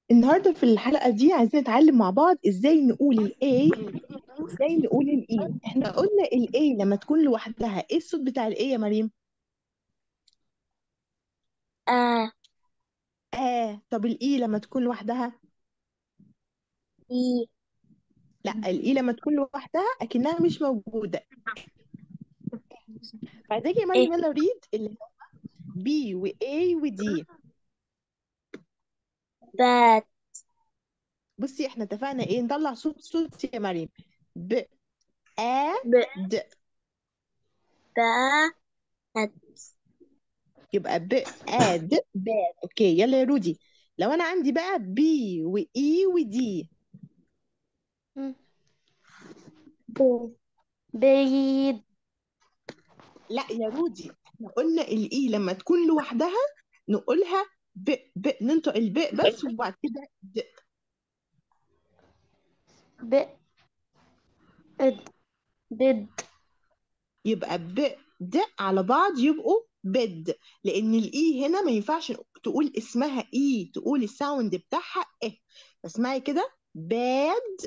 النهارده في الحلقة دي عايزين نتعلم مع بعض ازاي نقول ال A وازاي نقول ال E احنا قلنا ال A لما تكون لوحدها ايه الصوت بتاع ال A يا مريم؟ آ آه طب ال E لما تكون لوحدها؟ إي لا ال E لما تكون لوحدها أكنها مش موجودة فعايزاكي يا إيه مريم يلا ريد اللي هو B و A و D بات بصي احنا اتفقنا ايه نطلع صوت صوت يا مريم ب آ ب د با أد يبقى ب آ د باد اوكي يلا يا رودي لو انا عندي بقى B و E و D ب بعيد لا يا رودي احنا قلنا الاي لما تكون لوحدها نقولها ب ب ننطق الباء بس وبعد كده د ب إد بد يبقى ب د على بعض يبقوا بد لان الاي هنا ما ينفعش تقول اسمها اي تقول الساوند بتاعها ايه اسمعي كده باد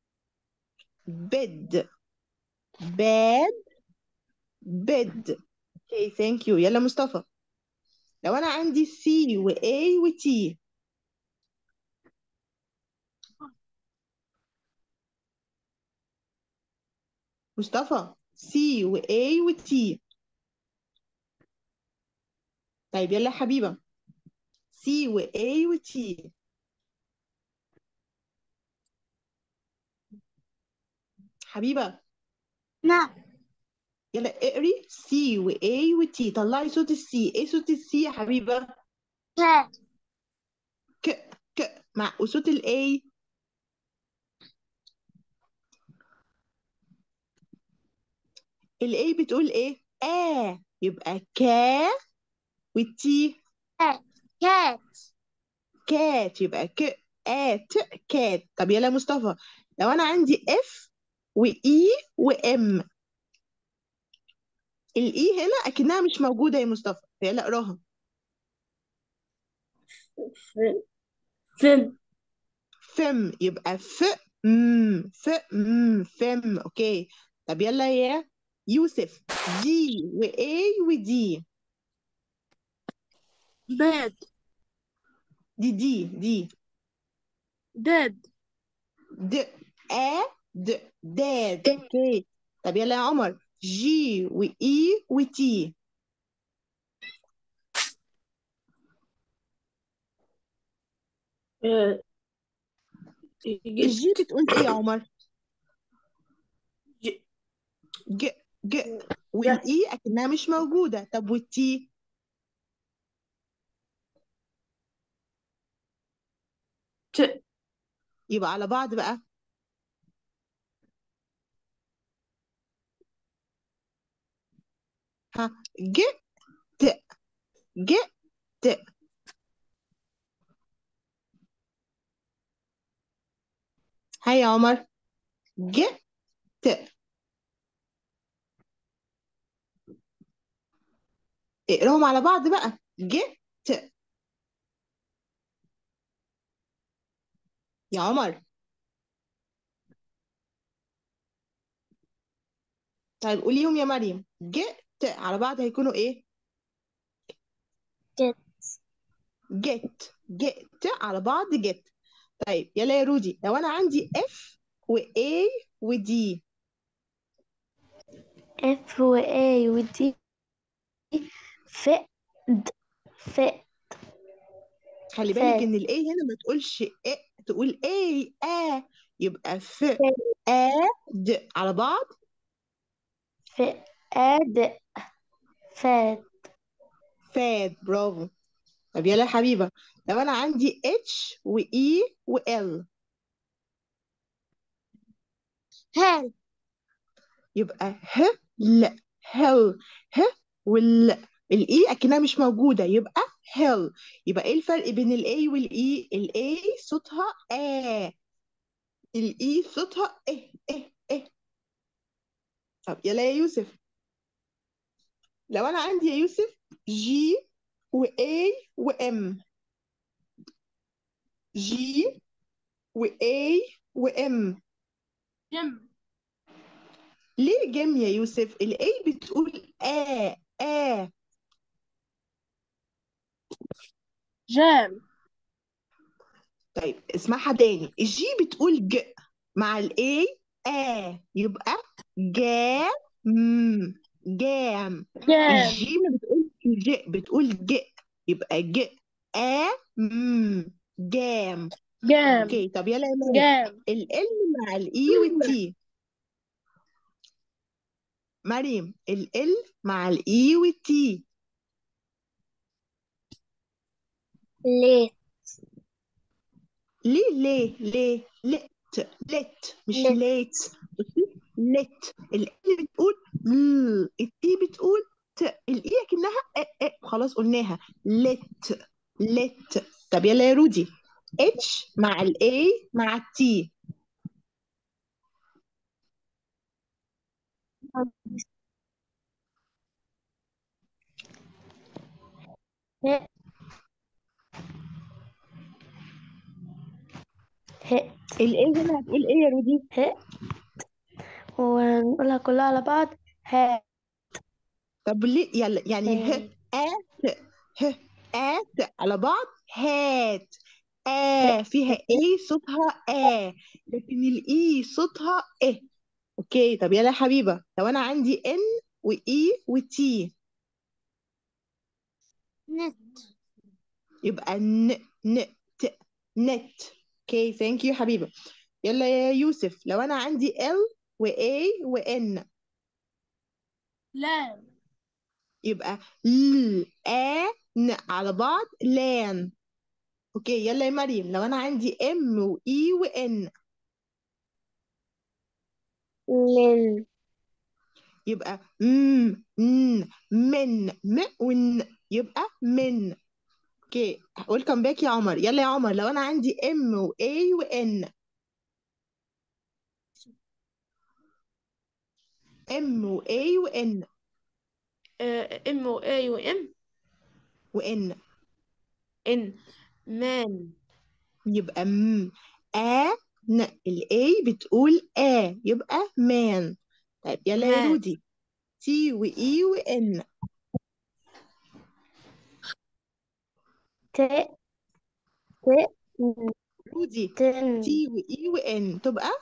بد باد بد اوكي ثانك يو يلا مصطفى لو انا عندي سي واي وتي مصطفى سي واي وتي طيب يلا يا حبيبه سي واي وتي حبيبه نعم يلا اقري سي واي وتي طلعي صوت السي ايه صوت السي يا حبيبه كات ك ك مع وصوت الاي الاي بتقول ايه اه يبقى كا والتي كات كات كات يبقى ك ات كات طب يلا يا مصطفى لو انا عندي اف واي وام الاي هنا اكنها مش موجوده يا مصطفى يلا اقراها فم فم فم يبقى ف م ف م فم اوكي طب يلا يا يوسف دي واي ودي باد دي دي دي داد د ا د داد اوكي طب يلا يا عمر جي واي وتي الجي بتقول ايه يا عمر ج- ج ج والاي اكنها مش موجوده طب والتي ت يبقى على بعض بقى ها ج ت ج ت هيا يا عمر ج ت اقراهم على بعض بقى ج ت يا عمر طيب قوليهم يا مريم ج ت على بعض هيكونوا ايه جت جت جت على بعض جت طيب يلا يا رودي لو انا عندي اف واي ودي اف و اي و دي فد فد خلي بالك فاد ان الاي هنا ما تقولش إيه تقول اي ا يبقى ف ا د على بعض فاد فاد فاد برافو طب يلا يا حبيبه لو انا عندي اتش واي وال هل يبقى ه ل هل ه وال الاي اكنها مش موجوده يبقى هل يبقى ايه الفرق بين الاي والاي الاي صوتها ا الاي صوتها اه اه اه طب يلا يا يوسف لو انا عندي يا يوسف جي واي وام جي واي وام جم ليه جيم يا يوسف الاي بتقول ا ا جام طيب اسمعها تاني الجي بتقول ج مع الاي ا يبقى جام جام جام الجي ما بتقول ج بتقول ج يبقى ج ا م جام جام اوكي طب يلا يا مريم جام ال مع الاي والتي مريم ال مع الاي والتي ليه ليه ليه ليه لت لت مش لت. ليت بصي لت ال بتقول ل التي بتقول ت الاي كأنها ا ا خلاص قلناها لت لت طب يلا يا رودي اتش مع الاي مع التي ه ه الاي هنا هتقول ايه يا رودي ه ونقولها كلها على بعض ها طب ليه يلا يعني ه ات ه ات على بعض هات آ فيها ايه صوتها آ لكن الاي صوتها اه اوكي طب يلا يا حبيبه لو انا عندي ان واي وتي نت يبقى ن ن ت نت اوكي ثانك يو حبيبه يلا يا يوسف لو انا عندي ال واي وان لام يبقى ل آ ن على بعض لان اوكي يلا يا مريم لو انا عندي ام واي وان من يبقى م ن من م ون يبقى من اوكي ويلكم باك يا عمر يلا يا عمر لو انا عندي ام واي وان ام واي وان ام و اي و ام وان ان مان يبقى م آ ن الاي بتقول آ يبقى مان طيب يلا يا مان. رودي تي واي وان ت ت رودي تن تي واي وان تبقى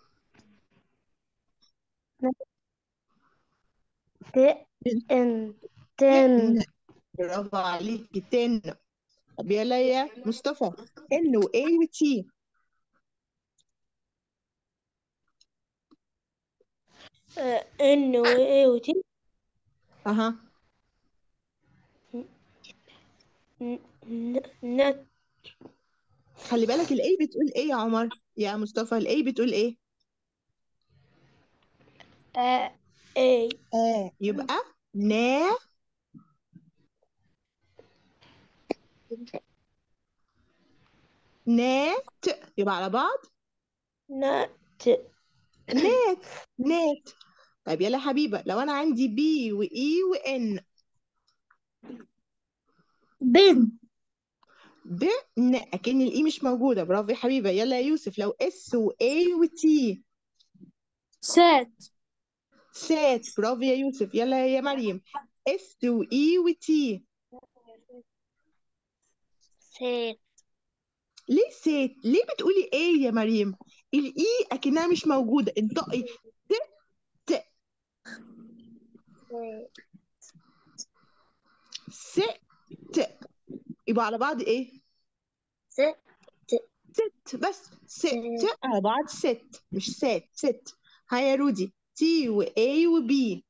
ت ان تن تن برافو عليكي تن طب يلا يا مصطفى ان واي وتي ان و اي و تي اها نت خلي بالك الاي بتقول ايه يا عمر يا مصطفى الاي بتقول ايه ا اي اه يبقى نا نات يبقى على بعض نت نات نات طيب يلا يا حبيبه لو انا عندي بي واي وان بن ب ن اكن الاي مش موجوده برافو يا حبيبه يلا يا يوسف لو اس واي وتي سات سات برافو يا يوسف يلا يا مريم اس واي وتي سيت ليه سات ليه بتقولي ايه يا مريم الاي اكنها مش موجوده انطقي ت ت س ت يبقى على بعض ايه ست ست بس ست على بعض ست مش سات ست ها يا رودي تي واي وبي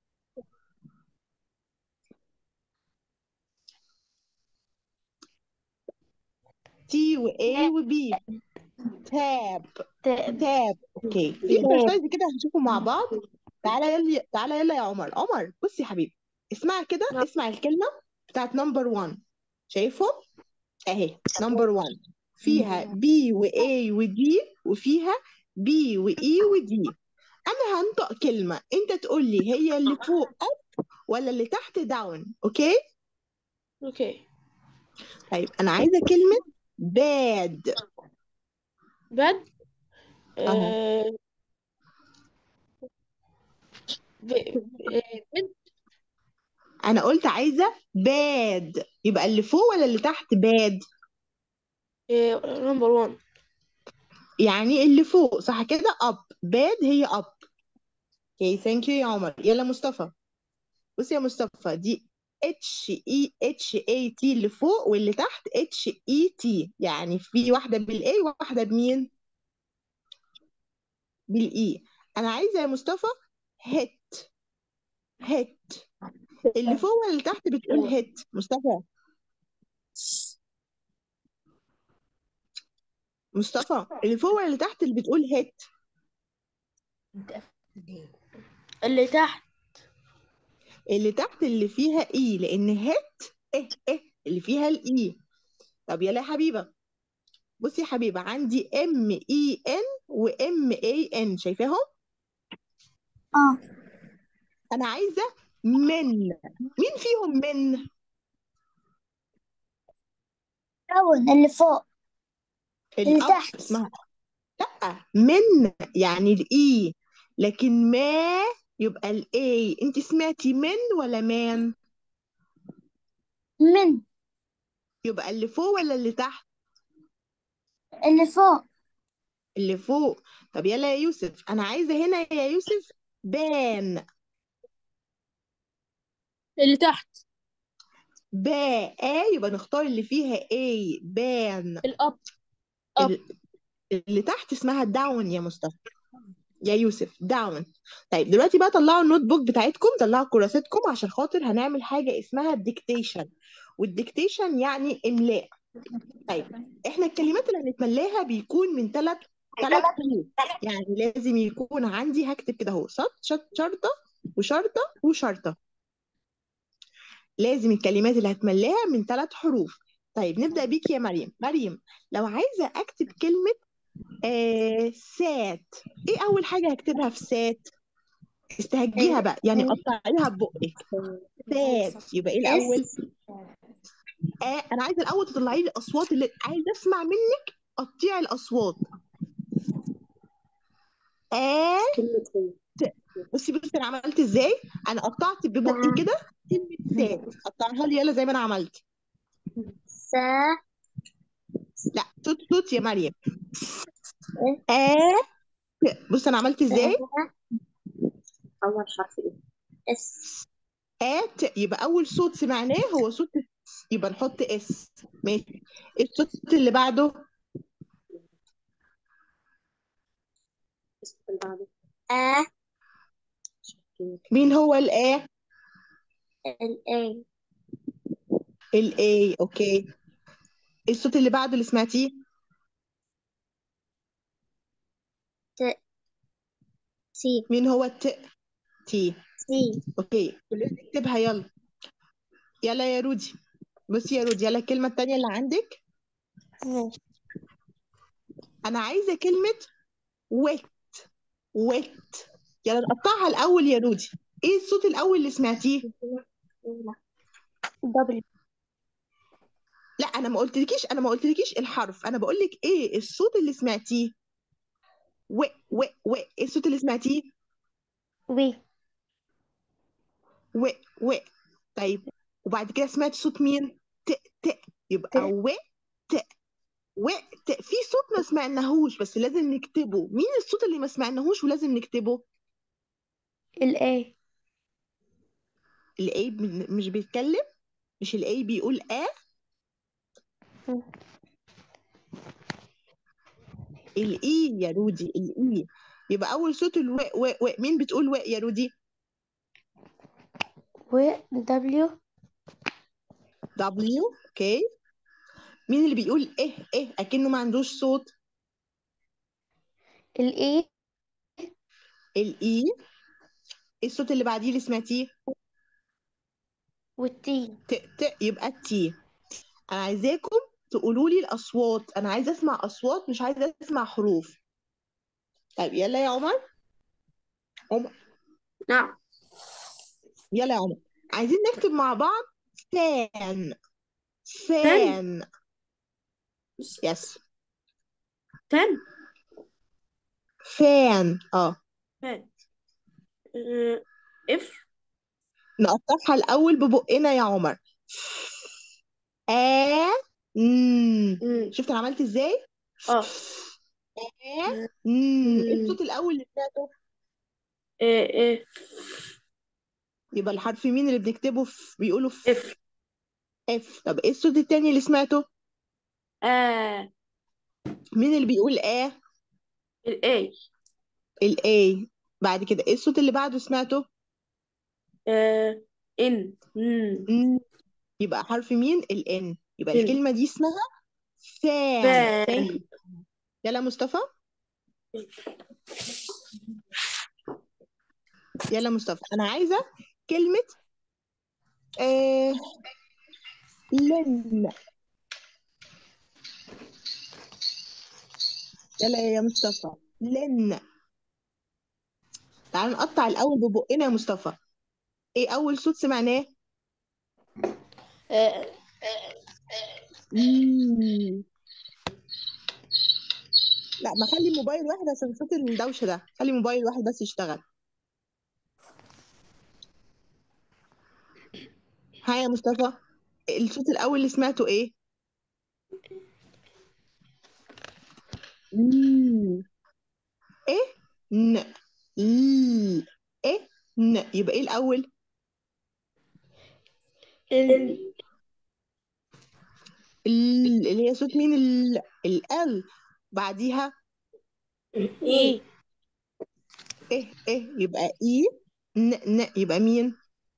تي واي وبي تاب تاب تاب اوكي في اكسرسايز كده هنشوفه مع بعض تعالى يلا تعالى يلا يا عمر عمر بص يا حبيبي اسمع كده نعم. اسمع الكلمه بتاعت نمبر 1 شايفهم اهي نمبر 1 فيها بي واي ودي وفيها بي واي ودي انا هنطق كلمه انت تقول لي هي اللي فوق اب ولا اللي تحت داون اوكي اوكي طيب انا عايزه كلمه bad باد اهو آه، ب- آه، بنت انا قلت عايزه bad يبقى اللي فوق ولا اللي تحت bad نمبر 1 يعني اللي فوق صح كده up bad هي up اوكي ثانك يو يا عمر يلا مصطفى بصي يا مصطفى دي اتش اي اتش اي تي اللي فوق واللي تحت اتش اي تي يعني في واحده بالاي وواحده بمين بالاي انا عايزه يا مصطفى هيت هيت اللي فوق ولا اللي تحت بتقول هيت مصطفى مصطفى اللي فوق ولا اللي تحت اللي بتقول هيت اللي تحت اللي تحت اللي فيها اي لان هيت اه اه اللي فيها الاي طب يلا يا حبيبه بصي يا حبيبه عندي ام اي ان وام اي ان شايفاهم اه انا عايزه من مين فيهم من داون اللي فوق اللي الاب تحت اسمها لا من يعني الاي لكن ما يبقى الاي انت سمعتي من ولا مان من يبقى اللي فوق ولا اللي تحت اللي فوق اللي فوق طب يلا يا يوسف انا عايزه هنا يا يوسف بان اللي تحت با يبقى نختار اللي فيها اي بان الأب أب ال- اللي تحت اسمها داون يا مصطفى يا يوسف داون طيب دلوقتي بقى طلعوا النوت بوك بتاعتكم طلعوا كراستكم عشان خاطر هنعمل حاجة اسمها الديكتيشن والديكتيشن يعني إملاء طيب احنا الكلمات اللي هنتملاها بيكون من ثلاث ثلاث حروف يعني لازم يكون عندي هكتب كده اهو شط شط شرطة وشرطة وشرطة لازم الكلمات اللي هتملاها من ثلاث حروف طيب نبدأ بيك يا مريم مريم لو عايزة أكتب كلمة آه سات ايه أول حاجة هكتبها في سات استهجيها بقى يعني قطعيها ببقك سات يبقى ايه الأول آه أنا عايزة الأول تطلعي لي الأصوات اللي عايزة أسمع منك قطيعي الأصوات آه بصي بصي أنا عملت إزاي أنا قطعت ببقي كده كلمة سات قطعها لي يلا زي ما أنا عملت سا لا صوت صوت يا مريم آه بص أنا عملت إزاي أول حرف إيه اس آت يبقى أول صوت سمعناه هو صوت الس يبقى نحط اس ماشي الصوت اللي بعده آ مين هو الآ الأي الاي اوكي الصوت اللي بعده اللي سمعتيه ت سي مين هو الت تي سي اوكي كلنا نكتبها يلا يلا يا رودي بصي يا رودي يلا الكلمة التانية اللي عندك ماشي أنا عايزة كلمة ويت ويت يلا نقطعها الأول يا رودي إيه الصوت الأول اللي سمعتيه؟ دبل لا أنا ما قلتلكيش أنا ما قلتلكيش الحرف أنا بقول لك إيه الصوت اللي سمعتيه؟ و و و إيه الصوت اللي سمعتيه؟ وي و و طيب وبعد كده سمعت صوت مين؟ ت ت يبقى ت. و ت و ت في صوت ما سمعناهوش بس لازم نكتبه مين الصوت اللي ما سمعناهوش ولازم نكتبه؟ الأي الاي مش بيتكلم مش الاي بيقول اه الاي يا رودي الاي يبقى اول صوت الو و و مين بتقول و يا رودي و دبليو دبليو اوكي مين اللي بيقول اه اه اكنه ما عندوش صوت الإي الاي إيه الصوت اللي بعديه اللي سمعتيه والتي ت ت يبقى التي انا عايزاكم تقولوا لي الاصوات انا عايزه اسمع اصوات مش عايزه اسمع حروف طيب يلا يا عمر عمر نعم يلا يا عمر عايزين نكتب مع بعض فان فان يس تن فان اه فان آه، اف نقطعها الأول ببقنا يا عمر آ مم. مم. شفت أنا عملت إزاي؟ اه آ مم. إيه الصوت الأول اللي سمعته؟ آه، آه، يبقى الحرف مين اللي بنكتبه في بيقولوا في اف اف طب ايه الصوت التاني اللي سمعته آه مين اللي بيقول اه الاي الاي بعد كده ايه الصوت اللي بعده سمعته آه ان مم. مم. يبقى حرف مين الان يبقى إن. الكلمة دي اسمها فان فان. فان يلا مصطفى يلا مصطفى انا عايزة كلمة آه لن يلا يا مصطفى لن تعال نقطع الأول ببقنا يا مصطفى ايه أول صوت سمعناه آه، مم. لا ما خلي موبايل واحد عشان صوت الدوشة ده خلي موبايل واحد بس يشتغل ها يا مصطفى الصوت الأول اللي سمعته ايه مم. ايه ن ل ايه ن يبقى ايه الأول ال ال اللي هي صوت مين ال ال بعديها اي ايه ايه يبقى اي ن ن يبقى مين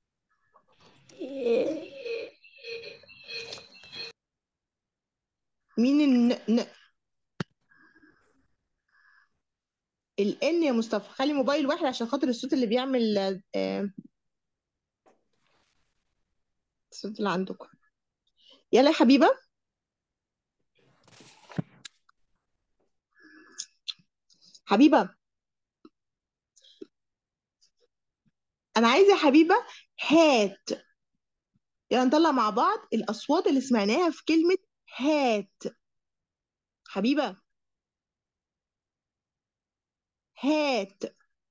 مين الن ن الان يا مصطفى خلي موبايل واحد عشان خاطر الصوت اللي بيعمل آه، الصوت اللي عندكم يلا يا حبيبة حبيبة أنا عايزة يا حبيبة هات يلا نطلع مع بعض الأصوات اللي سمعناها في كلمة هات حبيبة هات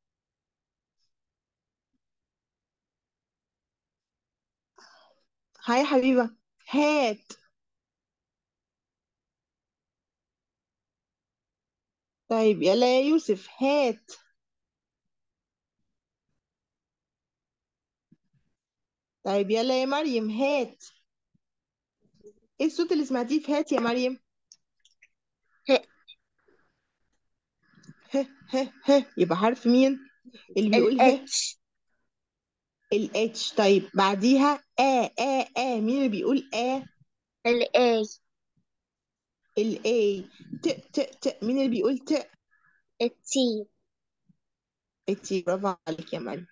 هاي يا حبيبة هات طيب يلا يا يوسف هات طيب يلا يا مريم هات ايه الصوت اللي سمعتيه في هات يا مريم ه. ه ه ه يبقى حرف مين اللي بيقول ه الاتش الاتش طيب بعديها آ آ آ مين اللي بيقول آ الاي الاي ت ت ت مين اللي بيقول ت التي التي برافو عليك يا مريم